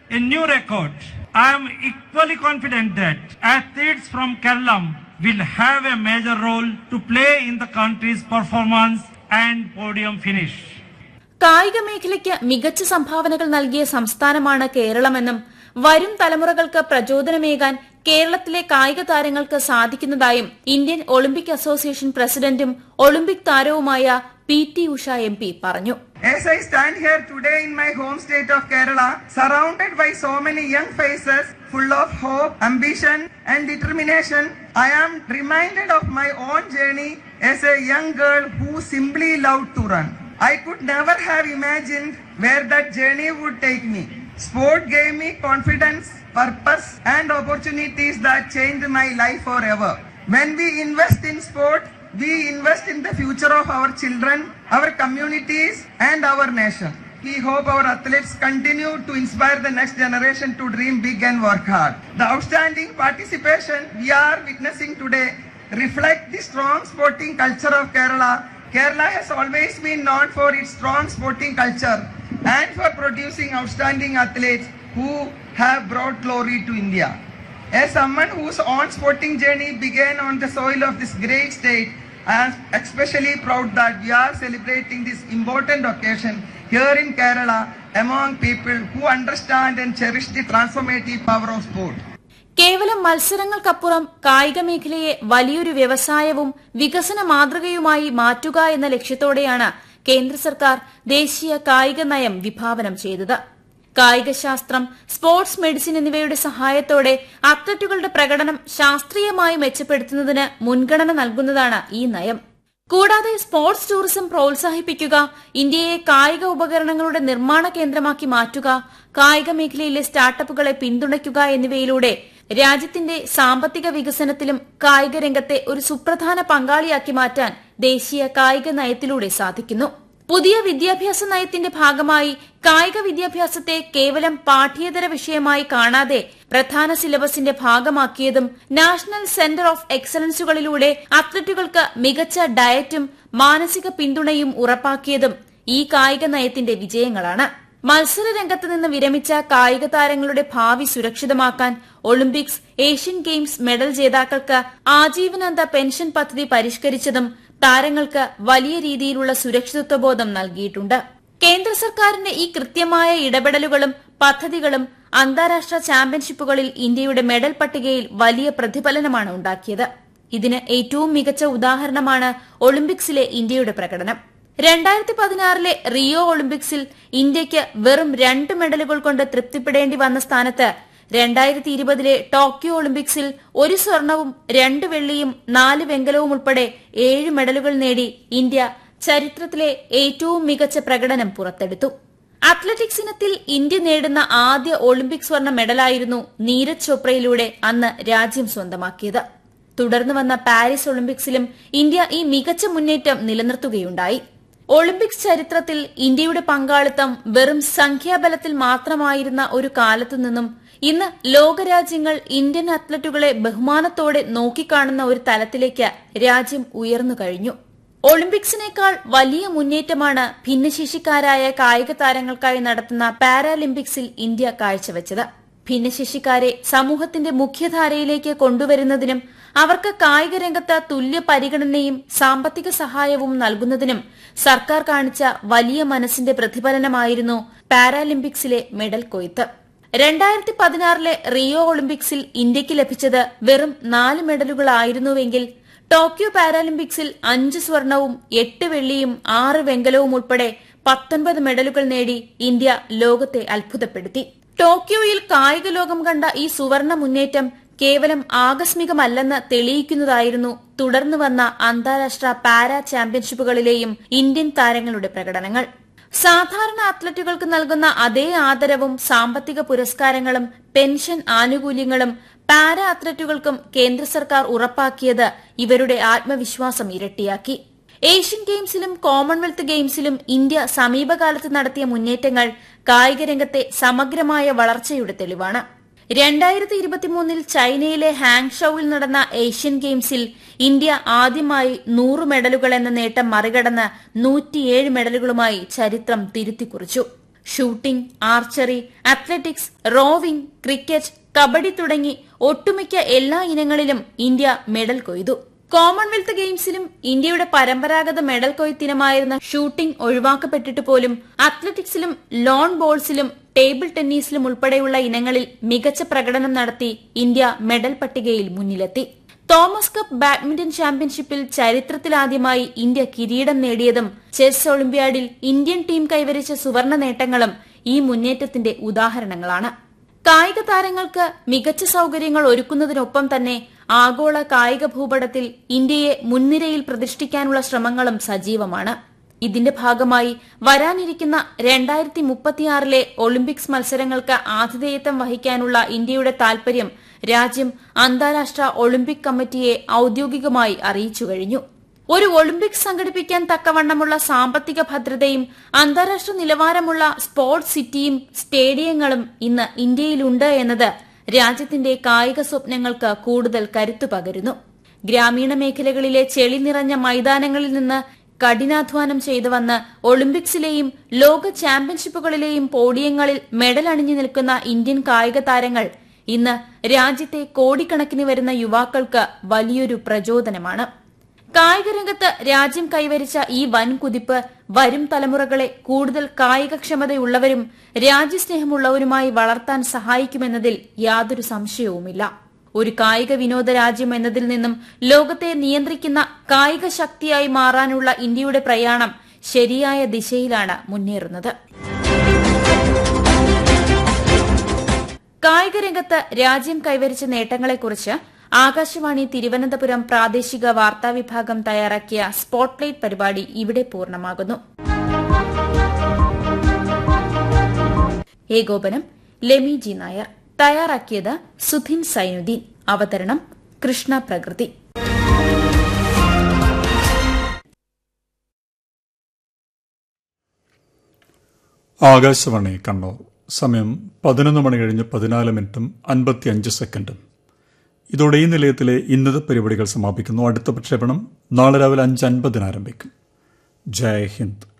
a new record. I am equally confident that athletes from Kerala will have a major role to play in the country's performance and podium finish. കായിക മേഖലയ്ക്ക് മികച്ച സംഭാവനകൾ നൽകിയ സംസ്ഥാനമാണ് കേരളമെന്നും വരും തലമുറകൾക്ക് പ്രചോദനമേകാൻ കേരളത്തിലെ കായിക താരങ്ങൾക്ക് സാധിക്കുന്നതായും ഇന്ത്യൻ ഒളിമ്പിക് അസോസിയേഷൻ പ്രസിഡന്റും ഒളിമ്പിക് താരവുമായ P T Usha M P പറഞ്ഞു As I stand here today in my home state of Kerala, surrounded by so many young faces full of hope, ambition, and determination, I am reminded of my own journey as a young girl who simply loved to run. I could never have imagined where that journey would take me. Sport gave me confidence, purpose, and opportunities that changed my life forever. When we invest in sport, we invest in the future of our children, our communities, and our nation. We hope our athletes continue to inspire the next generation to dream big and work hard. The outstanding participation we are witnessing today reflect the strong sporting culture of Kerala. Kerala has always been known for its strong sporting culture and for producing outstanding athletes who have brought glory to India. As someone whose own sporting journey began on the soil of this great state, I am especially proud that we are celebrating this important occasion here in Kerala among people who understand and cherish the transformative power of sport. കേവലം മത്സരങ്ങൾക്കപ്പുറം കായിക മേഖലയെ വലിയൊരു വ്യവസായവും വികസന മാതൃകയുമായി മാറ്റുക എന്ന ലക്ഷ്യത്തോടെയാണ് കേന്ദ്ര സർക്കാർ ദേശീയ കായിക നയം വിഭാവനം ചെയ്തത് കായികശാസ്ത്രം സ്പോർട്സ് മെഡിസിൻ എന്നിവയുടെ സഹായത്തോടെ അത്ലറ്റുകളുടെ പ്രകടനം ശാസ്ത്രീയമായി മെച്ചപ്പെടുത്തുന്നതിന് മുൻഗണന നൽകുന്നതാണ് ഈ നയം കൂടാതെ സ്പോർട്സ് ടൂറിസം പ്രോത്സാഹിപ്പിക്കുക ഇന്ത്യയെ കായിക ഉപകരണങ്ങളുടെ നിർമ്മാണ കേന്ദ്രമാക്കി മാറ്റുക കായിക മേഖലയിലെ സ്റ്റാർട്ടപ്പുകളെ പിന്തുണയ്ക്കുക എന്നിവയിലൂടെ രാജ്യത്തിന്റെ സാമ്പത്തിക വികസനത്തിലും കായിക രംഗത്തെ ഒരു സുപ്രധാന പങ്കാളിയാക്കി മാറ്റാൻ ദേശീയ കായിക നയത്തിലൂടെ സാധിക്കുന്നു പുതിയ വിദ്യാഭ്യാസ നയത്തിന്റെ ഭാഗമായി കായിക വിദ്യാഭ്യാസത്തെ കേവലം പാഠ്യേതര വിഷയമായി കാണാതെ പ്രധാന സിലബസിന്റെ ഭാഗമാക്കിയതും നാഷണൽ സെന്റർ ഓഫ് എക്സലൻസുകളിലൂടെ അത്ലറ്റുകൾക്ക് മികച്ച ഡയറ്റും മാനസിക പിന്തുണയും ഉറപ്പാക്കിയതും ഈ കായിക നയത്തിന്റെ വിജയങ്ങളാണ് മത്സര രംഗത്ത് നിന്ന് വിരമിച്ച കായിക താരങ്ങളുടെ ഭാവി സുരക്ഷിതമാക്കാൻ ഒളിമ്പിക്സ് ഏഷ്യൻ ഗെയിംസ് മെഡൽ ജേതാക്കൾക്ക് ആജീവനാന്ത പെൻഷൻ പദ്ധതി പരിഷ്കരിച്ചതും താരങ്ങൾക്ക് വലിയ രീതിയിലുള്ള സുരക്ഷിതത്വബോധം നൽകിയിട്ടുണ്ട് കേന്ദ്ര സർക്കാരിന്റെ ഈ കൃത്യമായ ഇടപെടലുകളും പദ്ധതികളും അന്താരാഷ്ട്ര ചാമ്പ്യൻഷിപ്പുകളിൽ ഇന്ത്യയുടെ മെഡൽ പട്ടികയിൽ വലിയ പ്രതിഫലനമാണ് ഉണ്ടാക്കിയത് ഇതിന് ഏറ്റവും മികച്ച ഉദാഹരണമാണ് ഒളിമ്പിക്സിലെ ഇന്ത്യയുടെ പ്രകടനം രണ്ടായിരത്തി പതിനാറിലെ റിയോ ഒളിമ്പിക്സിൽ ഇന്ത്യയ്ക്ക് വെറും രണ്ട് മെഡലുകൾ കൊണ്ട് തൃപ്തിപ്പെടേണ്ടി വന്ന സ്ഥാനത്ത് രണ്ടായിരത്തി ഇരുപതിലെ ടോക്കിയോ ഒളിമ്പിക്സിൽ ഒരു സ്വർണവും രണ്ട് വെള്ളിയും നാല് വെങ്കലവും ഉൾപ്പെടെ ഏഴ് മെഡലുകൾ നേടി ഇന്ത്യ ചരിത്രത്തിലെ ഏറ്റവും മികച്ച പ്രകടനം പുറത്തെടുത്തു അത്ലറ്റിക്സ് ഇനത്തിൽ ഇന്ത്യ നേടുന്ന ആദ്യ ഒളിമ്പിക് സ്വർണ്ണ മെഡലായിരുന്നു നീരജ് ചോപ്രയിലൂടെ അന്ന് രാജ്യം സ്വന്തമാക്കിയത് തുടർന്ന് വന്ന പാരീസ് ഒളിമ്പിക്സിലും ഇന്ത്യ ഈ മികച്ച മുന്നേറ്റം നിലനിർത്തുകയുണ്ടായി ഒളിമ്പിക്സ് ചരിത്രത്തിൽ ഇന്ത്യയുടെ പങ്കാളിത്തം വെറും സംഖ്യാബലത്തിൽ മാത്രമായിരുന്ന ഒരു കാലത്തു നിന്നും ഇന്ന് ലോകരാജ്യങ്ങൾ ഇന്ത്യൻ അത്ലറ്റുകളെ ബഹുമാനത്തോടെ നോക്കിക്കാണുന്ന ഒരു തലത്തിലേക്ക് രാജ്യം ഉയർന്നു കഴിഞ്ഞു ഒളിമ്പിക്സിനേക്കാൾ വലിയ മുന്നേറ്റമാണ് ഭിന്നശേഷിക്കാരായ കായിക താരങ്ങൾക്കായി നടത്തുന്ന പാരാലിമ്പിക്സിൽ ഇന്ത്യ കാഴ്ചവെച്ചത് ഭിന്നശേഷിക്കാരെ സമൂഹത്തിന്റെ മുഖ്യധാരയിലേക്ക് കൊണ്ടുവരുന്നതിനും അവർക്ക് കായിക രംഗത്ത് തുല്യ പരിഗണനയും സാമ്പത്തിക സഹായവും നൽകുന്നതിനും സർക്കാർ കാണിച്ച വലിയ മനസ്സിന്റെ പ്രതിഫലനമായിരുന്നു പാരാലിമ്പിക്സിലെ മെഡൽ കൊയ്ത്ത് രണ്ടായിരത്തി പതിനാറിലെ റിയോ ഒളിമ്പിക്സിൽ ഇന്ത്യയ്ക്ക് ലഭിച്ചത് വെറും നാല് മെഡലുകളായിരുന്നുവെങ്കിൽ ടോക്കിയോ പാരാലിമ്പിക്സിൽ അഞ്ച് സ്വർണവും എട്ട് വെള്ളിയും ആറ് വെങ്കലവും ഉൾപ്പെടെ പത്തൊൻപത് മെഡലുകൾ നേടി ഇന്ത്യ ലോകത്തെ അത്ഭുതപ്പെടുത്തി ടോക്കിയോയിൽ കായിക ലോകം കണ്ട ഈ സുവർണ മുന്നേറ്റം കേവലം ആകസ്മികമല്ലെന്ന് തെളിയിക്കുന്നതായിരുന്നു തുടർന്ന് വന്ന അന്താരാഷ്ട്ര പാരാ ചാമ്പ്യൻഷിപ്പുകളിലെയും ഇന്ത്യൻ താരങ്ങളുടെ പ്രകടനങ്ങൾ സാധാരണ അത്ലറ്റുകൾക്ക് നൽകുന്ന അതേ ആദരവും സാമ്പത്തിക പുരസ്കാരങ്ങളും പെൻഷൻ ആനുകൂല്യങ്ങളും പാരാ അത്ലറ്റുകൾക്കും കേന്ദ്ര സർക്കാർ ഉറപ്പാക്കിയത് ഇവരുടെ ആത്മവിശ്വാസം ഇരട്ടിയാക്കി ഏഷ്യൻ ഗെയിംസിലും കോമൺവെൽത്ത് ഗെയിംസിലും ഇന്ത്യ സമീപകാലത്ത് നടത്തിയ മുന്നേറ്റങ്ങൾ കായിക രംഗത്തെ സമഗ്രമായ വളർച്ചയുടെ തെളിവാണ് രണ്ടായിരത്തി ഇരുപത്തിമൂന്നിൽ ചൈനയിലെ ഹാങ്ഷൌവിൽ നടന്ന ഏഷ്യൻ ഗെയിംസിൽ ഇന്ത്യ ആദ്യമായി നൂറ് മെഡലുകൾ എന്ന നേട്ടം മറികടന്ന് നൂറ്റിയേഴ് മെഡലുകളുമായി ചരിത്രം തിരുത്തിക്കുറിച്ചു shooting archery athletics rowing cricket kabaddi തുടങ്ങി ഒട്ടുമിക്ക എല്ലാ ഇനങ്ങളിലും ഇന്ത്യ മെഡൽ കൊയ്തു കോമൺവെൽത്ത് ഗെയിംസിലും ഇന്ത്യയുടെ പരമ്പരാഗത മെഡൽ കൊയ്ത്തിനമായിരുന്ന ഷൂട്ടിംഗ് ഒഴിവാക്കപ്പെട്ടിട്ട് പോലും അത്ലറ്റിക്സിലും ലോൺ ബോൾസിലും ടേബിൾ ടെന്നീസിലും ഉൾപ്പെടെയുള്ള ഇനങ്ങളിൽ മികച്ച പ്രകടനം നടത്തി ഇന്ത്യ മെഡൽ പട്ടികയിൽ മുന്നിലെത്തി തോമസ് കപ്പ് ബാഡ്മിന്റൺ ചാമ്പ്യൻഷിപ്പിൽ ചരിത്രത്തിലാദ്യമായി ഇന്ത്യ കിരീടം നേടിയതും ചെസ് ഒളിമ്പ്യാഡിൽ ഇന്ത്യൻ ടീം കൈവരിച്ച സുവർണ നേട്ടങ്ങളും ഈ മുന്നേറ്റത്തിന്റെ ഉദാഹരണങ്ങളാണ് കായിക താരങ്ങൾക്ക് മികച്ച സൌകര്യങ്ങൾ ഒരുക്കുന്നതിനൊപ്പം തന്നെ ആഗോള കായിക ഭൂപടത്തിൽ ഇന്ത്യയെ മുൻനിരയിൽ പ്രതിഷ്ഠിക്കാനുള്ള ശ്രമങ്ങളും സജീവമാണ് ഇതിന്റെ ഭാഗമായി വരാനിരിക്കുന്ന രണ്ടായിരത്തി മുപ്പത്തിയാറിലെ ഒളിമ്പിക്സ് മത്സരങ്ങൾക്ക് ആതിഥേയത്വം വഹിക്കാനുള്ള ഇന്ത്യയുടെ താൽപര്യം രാജ്യം അന്താരാഷ്ട്ര ഒളിമ്പിക് കമ്മിറ്റിയെ ഔദ്യോഗികമായി അറിയിച്ചു കഴിഞ്ഞു ഒരു ഒളിമ്പിക്സ് സംഘടിപ്പിക്കാൻ തക്കവണ്ണമുള്ള സാമ്പത്തിക ഭദ്രതയും അന്താരാഷ്ട്ര നിലവാരമുള്ള സ്പോർട്സ് സിറ്റിയും സ്റ്റേഡിയങ്ങളും ഇന്ന് ഇന്ത്യയിലുണ്ട് എന്നത് രാജ്യത്തിന്റെ കായിക സ്വപ്നങ്ങൾക്ക് കൂടുതൽ കരുത്തു പകരുന്നു ഗ്രാമീണ മേഖലകളിലെ ചെളി നിറഞ്ഞ മൈതാനങ്ങളിൽ നിന്ന് കഠിനാധ്വാനം ചെയ്തു വന്ന് ഒളിമ്പിക്സിലെയും ലോക ചാമ്പ്യൻഷിപ്പുകളിലെയും പോഡിയങ്ങളിൽ മെഡൽ അണിഞ്ഞു നിൽക്കുന്ന ഇന്ത്യൻ കായിക താരങ്ങൾ ഇന്ന് രാജ്യത്തെ കോടിക്കണക്കിന് വരുന്ന യുവാക്കൾക്ക് വലിയൊരു പ്രചോദനമാണ് കായിക രംഗത്ത് രാജ്യം കൈവരിച്ച ഈ വൻ കുതിപ്പ് വരും തലമുറകളെ കൂടുതൽ കായികക്ഷമതയുള്ളവരും രാജ്യസ്നേഹമുള്ളവരുമായി വളർത്താൻ സഹായിക്കുമെന്നതിൽ യാതൊരു സംശയവുമില്ല ഒരു കായിക വിനോദ രാജ്യം എന്നതിൽ നിന്നും ലോകത്തെ നിയന്ത്രിക്കുന്ന കായിക ശക്തിയായി മാറാനുള്ള ഇന്ത്യയുടെ പ്രയാണം ശരിയായ ദിശയിലാണ് മുന്നേറുന്നത് കായിക രംഗത്ത് രാജ്യം കൈവരിച്ച നേട്ടങ്ങളെക്കുറിച്ച് ആകാശവാണി തിരുവനന്തപുരം പ്രാദേശിക വാർത്താ വിഭാഗം തയ്യാറാക്കിയ സ്പോട്ട്ലൈറ്റ് പരിപാടി ഇവിടെ പൂർണ്ണമാകുന്നു ഏകോപനം ലെമി ജി നായർ തയ്യാറാക്കിയത് സുധിൻ സൈനുദ്ദീൻ അവതരണം കൃഷ്ണ പ്രകൃതി ആകാശവാണി കണ്ണൂർ സമയം പതിനൊന്ന് മണി കഴിഞ്ഞ് പതിനാല് മിനിറ്റും അൻപത്തിയഞ്ച് സെക്കൻഡും ഇതോടെ ഈ നിലയത്തിലെ ഇന്നത്തെ പരിപാടികൾ സമാപിക്കുന്നു അടുത്ത പ്രക്ഷേപണം നാളെ രാവിലെ അഞ്ച് അൻപതിന് ആരംഭിക്കും ജയ് ഹിന്ദ്